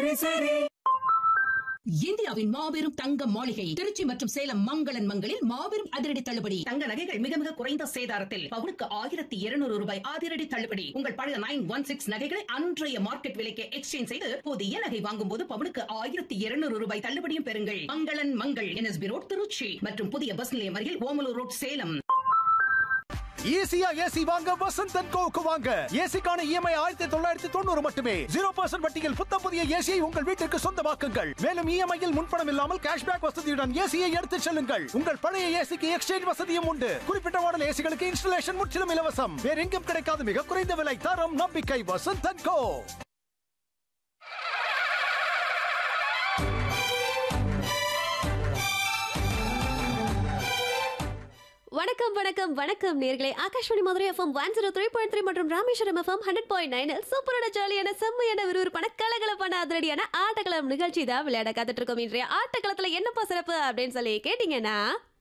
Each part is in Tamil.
சரி சரி இந்தியாவின் மாபெரும் தங்க மாளிகை திருச்சி மற்றும் சேலம் மங்களன் மங்களில் மாபெரும் அதிரடி தள்ளுபடி தங்க நகைகள் மிக மிக குறைந்த சேதாரத்தில் பவுனுக்கு ஆயிரத்தி இருநூறு ரூபாய் அதிரடி தள்ளுபடி உங்கள் பழைய நைன் ஒன் சிக்ஸ் நகைகளை அன்றைய மார்க்கெட் விலைக்கு எக்ஸ்சேஞ்ச் செய்து புதிய நகை வாங்கும் போது பவுனுக்கு ஆயிரத்தி இருநூறு ரூபாய் தள்ளுபடியும் பெறுங்கள் மங்களன் மங்கள் என்எஸ்பி ரோட் திருச்சி மற்றும் புதிய பஸ் நிலையம் அருகில் ஓமலூர் ரோட் சேலம் ஈஸியா ஏசி வாங்க வசந்த் அண்ட் கோவுக்கு வாங்க ஏசிக்கான இஎம்ஐ ஆயிரத்தி தொள்ளாயிரத்தி தொண்ணூறு மட்டுமே ஜீரோ பர்சன்ட் வட்டியில் புத்தம் புதிய ஏசியை உங்கள் வீட்டிற்கு சொந்தமாக்குங்கள் மேலும் இஎம்ஐயில் முன்பணம் இல்லாமல் கேஷ்பேக் வசதியுடன் ஏசியை எடுத்துச் செல்லுங்கள் உங்கள் பழைய ஏசிக்கு எக்ஸ்சேஞ்ச் வசதியும் உண்டு குறிப்பிட்ட மாடல் ஏசிகளுக்கு இன்ஸ்டலேஷன் முற்றிலும் இலவசம் வேற எங்கும் கிடைக்காத மிக குறைந்த விலை தரம் நம்பிக்கை வசந்த் அண்ட் கோ வணக்கம் வணக்கம் வணக்கம் நேர்களே Akashvani Madurai FM one zero three point three மற்றும் Rameswaram FM hundred point nine சூப்பரான ஜாலியான செம்மையான விறுவிறுப்பான கலகலப்பான அதிரடியான ஆட்டக்களம் நிகழ்ச்சி தான் விளையாட காத்துட்டு இருக்கோம் இன்றைய ஆட்டக்களத்துல என்னப்பா சிறப்பு அப்படின்னு சொல்லி கேட்டீங்கன்னா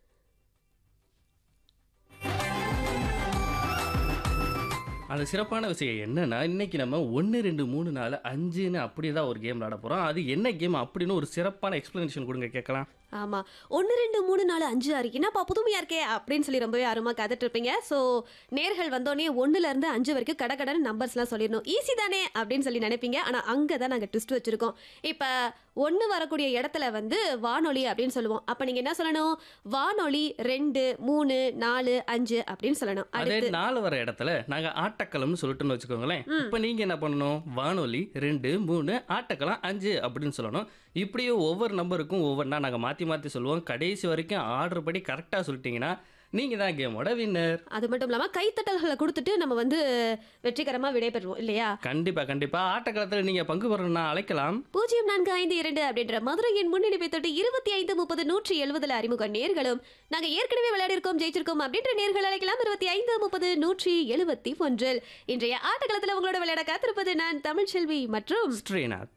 அது சிறப்பான விஷயம் என்னன்னா இன்னைக்கு நம்ம ஒன்று ரெண்டு மூணு நாலு அஞ்சுன்னு அப்படியே தான் ஒரு கேம் விளாட போகிறோம் அது என்ன கேம் அப்படின்னு ஒரு சிறப்பான எக்ஸ்பிளனேஷன் கொடுங்க கேட்கலாம் ஆமா ஒன்று ரெண்டு மூணு நாலு அஞ்சு ஆறு என்னப்பா புதுமையா இருக்கே அப்படின்னு சொல்லி ரொம்பவே ஆர்வமா காத்துட்டு இருப்பீங்க ஸோ நேர்கள் வந்தோடனே ஒண்ணுல இருந்து அஞ்சு வரைக்கும் கடை கடன் நம்பர்ஸ்லாம் சொல்லிடணும் ஈஸி தானே அப்படின்னு சொல்லி நினைப்பீங்க ஆனா அங்கே தான் நாங்கள் ட்விஸ்ட் வச்சிருக்கோம் இப்போ ஒன்று வரக்கூடிய இடத்துல வந்து வானொலி அப்படின்னு சொல்லுவோம் அப்போ நீங்க என்ன சொல்லணும் வானொலி ரெண்டு மூணு நாலு அஞ்சு அப்படின்னு சொல்லணும் அதே அடுத்து நாலு வர இடத்துல நாங்கள் ஆட்டக்களம்னு சொல்லிட்டுன்னு வச்சுக்கோங்களேன் இப்போ நீங்கள் என்ன பண்ணணும் வானொலி ரெண்டு மூணு ஆட்டக்களம் அஞ்சு அப்படின்னு சொல்லணும் இப்படியே ஒவ்வொரு நம்பருக்கும் ஒவ்வொன்றா நாங்கள் மாற்றி மாற்றி சொல்லுவோம் கடைசி வரைக்கும் ஆர்டர் படி கரெக்டாக சொல்லிட்டீங்கன்னா நீங்கள் தான் கேமோட வின்னர் அது மட்டும் இல்லாமல் கைத்தட்டல்களை கொடுத்துட்டு நம்ம வந்து வெற்றிகரமாக விடைபெறுவோம் இல்லையா கண்டிப்பாக கண்டிப்பாக ஆட்டக்களத்தில் நீங்கள் பங்கு பெறணும்னா அழைக்கலாம் பூஜ்ஜியம் நான்கு ஐந்து இரண்டு அப்படின்ற மதுரையின் முன்னெடுப்பை தொட்டு இருபத்தி ஐந்து முப்பது நூற்றி எழுபதுல அறிமுக நேர்களும் நாங்க ஏற்கனவே விளையாடி இருக்கோம் ஜெயிச்சிருக்கோம் அப்படின்ற நேர்கள் அழைக்கலாம் இருபத்தி ஐந்து முப்பது நூற்றி எழுபத்தி ஒன்றில் இன்றைய ஆட்டக்களத்தில் உங்களோட விளையாட காத்திருப்பது நான் தமிழ்ச்செல்வி மற்றும் ஸ்ரீநாத்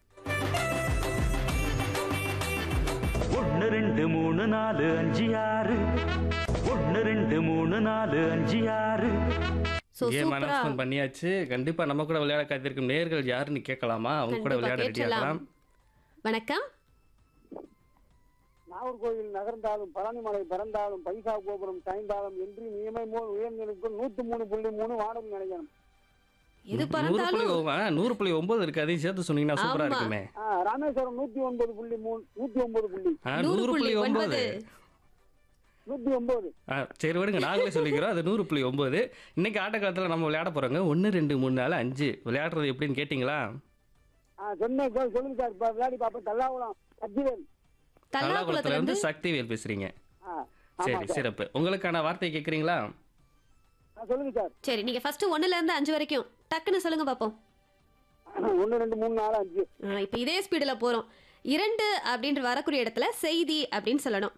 ஒன்னு ரெண்டு மூணு நாலு அஞ்சு ஆறு ஒன்னு ரெண்டு மூணு நாலு அஞ்சு ஆறு So, கேம் சூப்பரா அனௌன்ஸ்மெண்ட் பண்ணியாச்சு கண்டிப்பா நம்ம கூட விளையாட காத்திருக்கும் நேர்கள் யாருன்னு கேட்கலாமா அவங்க கூட கண்டிப்பா விளையாட ரெடி கேட்கலாம். ஆகலாம் வணக்கம் நாகர்கோவில் நகர்ந்தாலும் பழனிமலை பறந்தாலும் பைசா கோபுரம் சாய்ந்தாலும் என்று நியமை போல் உயர்ந்திருக்கும் நூத்தி மூணு புள்ளி மூணு வானம் நினைக்கணும் எது நூறு புள்ளி பறந்தாலும் ஒ- ஆ, நூறு புள்ளி ஒன்பது இருக்கு அதையும் சேர்த்து சொன்னீங்கன்னா சூப்பரா ஆமா. இருக்குமே ஆ, ராமேஸ்வரம் நூத்தி ஒன்பது புள்ளி மூணு நூத்தி ஒன்பது புள்ளி ஆ, நூறு புள்ளி ஒன்பது நூத்தி ஒன்பது ஆ, சரி விடுங்க நாங்களே சொல்லிக்கிறோம் அது நூறு புள்ளி ஒன்பது இன்னைக்கு ஆட்டக்காலத்தில் நம்ம விளையாட போறோங்க ஒன்று ரெண்டு மூணு நாலு அஞ்சு விளையாடுறது எப்படின்னு கேட்டிங்களா ஆ, சொன்னேன் சொல்- சொல்லுங்க சார் இப்ப விளையாடி பாப்பேன் தல்லாகுளம் சத்திவேல் தல்லாக்குளத்துல கல்லாகுளத்துல இருந்து இருந்து சக்திவேல் பேசுறீங்க ஆ, ஆமா சரி சார் சிறப்பு உங்களுக்கான வார்த்தை கேட்குறீங்களா ஆ, சொல்லுங்க சார் சரி நீங்க ஃபர்ஸ்ட் ஒண்ணுல இருந்து அஞ்சு வரைக்கும் டக்குன்னு சொல்லுங்க பாப்போம் ஒன்னு ரெண்டு மூணு நாலு அஞ்சு ஆ, இப்ப இதே ஸ்பீடுல போறோம் இரண்டு அப்படின்ற வரக்கூடிய இடத்துல செய்தி அப்படின்னு சொல்லணும்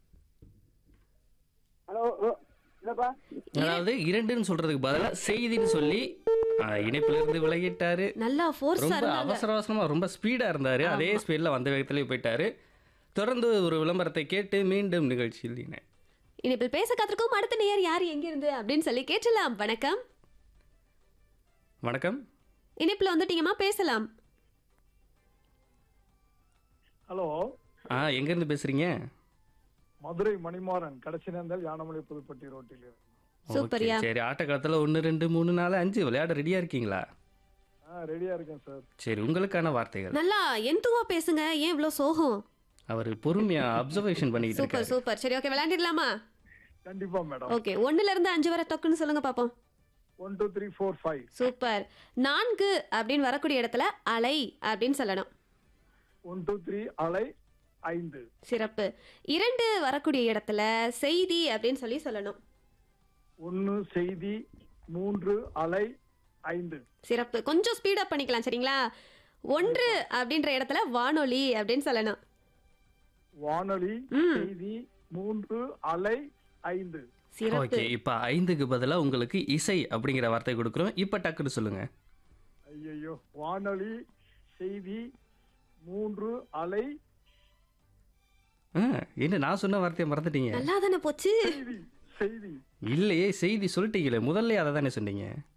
ஹலோ ஓ, என்னப்பா அதாவது இரண்டுன்னு சொல்றதுக்கு பதிலா செய்தின்னு சொல்லி ஆ, இணைப்புல இருந்து விலகிட்டாரு நல்லா ஃபோர்ஸா ரொம்ப இருந்தாங்க அவசர அவசரமா ரொம்ப ஸ்பீடா இருந்தாரு அதே ஸ்பீட்ல வந்த வேகத்திலே போயிட்டாரு தொடர்ந்து ஒரு விளம்பரத்தை கேட்டு மீண்டும் நிகழ்ச்சியில் இணை- இனிப்பில் பேச காத்திருக்கோம் அடுத்த நேயர் யார் எங்க இருந்து அப்படின்னு சொல்லி கேட்டலாம் வணக்கம் வணக்கம் இனிப்புல வந்துட்டீங்கம்மா பேசலாம் ஹலோ ஆ எங்க இருந்து பேசுறீங்க மதுரை மணிமாறன் கடைசி நேர்ந்தால் யானமலை புதுப்பட்டி ரோட்டில் இருந்து. சூப்பர்யா Okay, சரி ஆட்டக்காலத்துல ஒன்று ரெண்டு மூணு நாலு அஞ்சு விளையாட ரெடியா இருக்கீங்களா ஆ ரெடியா இருக்கேன் சார் சரி உங்களுக்கான வார்த்தைகள் நல்லா எந்துவா பேசுங்க ஏன் இவ்ளோ சோகம் அவர் பொறுமையா அப்சர்வேஷன் பண்ணிக்கிட்டு சூப்பர் இருக்காரு சூப்பர் சரி ஓகே விளையாண்டிடலாமா கண்டிப்பா மேடம் ஓகே ஒண்ணுல இருந்து அஞ்சு வரை டக்குன்னு சொல்லுங்க பாப்போம் one two three four five super நான்கு அப்படின்னு வரக்கூடிய இடத்துல அலை அப்படின்னு சொல்லணும் ஒன் டூ த்ரீ அலை ஐந்து சிறப்பு இரண்டு வரக்கூடிய இடத்துல செய்தி அப்படின்னு சொல்லி சொல்லணும் ஒன்னு செய்தி மூன்று அலை ஐந்து சிறப்பு கொஞ்சம் ஸ்பீடப் பண்ணிக்கலாம் சரிங்களா ஒன்று அப்படின்ற இடத்துல வானொலி அப்படின்னு சொல்லணும் வானொலி ம். செய்தி மூன்று அலை ஐந்து சிறப்பு ஓகே இப்ப ஐந்துக்கு பதிலா உங்களுக்கு இசை அப்படிங்கிற வார்த்தை கொடுக்குறோம் இப்ப டக்குன்னு சொல்லுங்க ஐயையோ வானொலி செய்தி மூன்று அலை ஆ, என்ன நான் சொன்ன வார்த்தையை மறந்துட்டீங்க நல்லா தானே போச்சு செய்தி செய்தி இல்லையே செய்தி சொல்லிட்டீங்களே முதல்ல அதை தானே சொன்னீங்க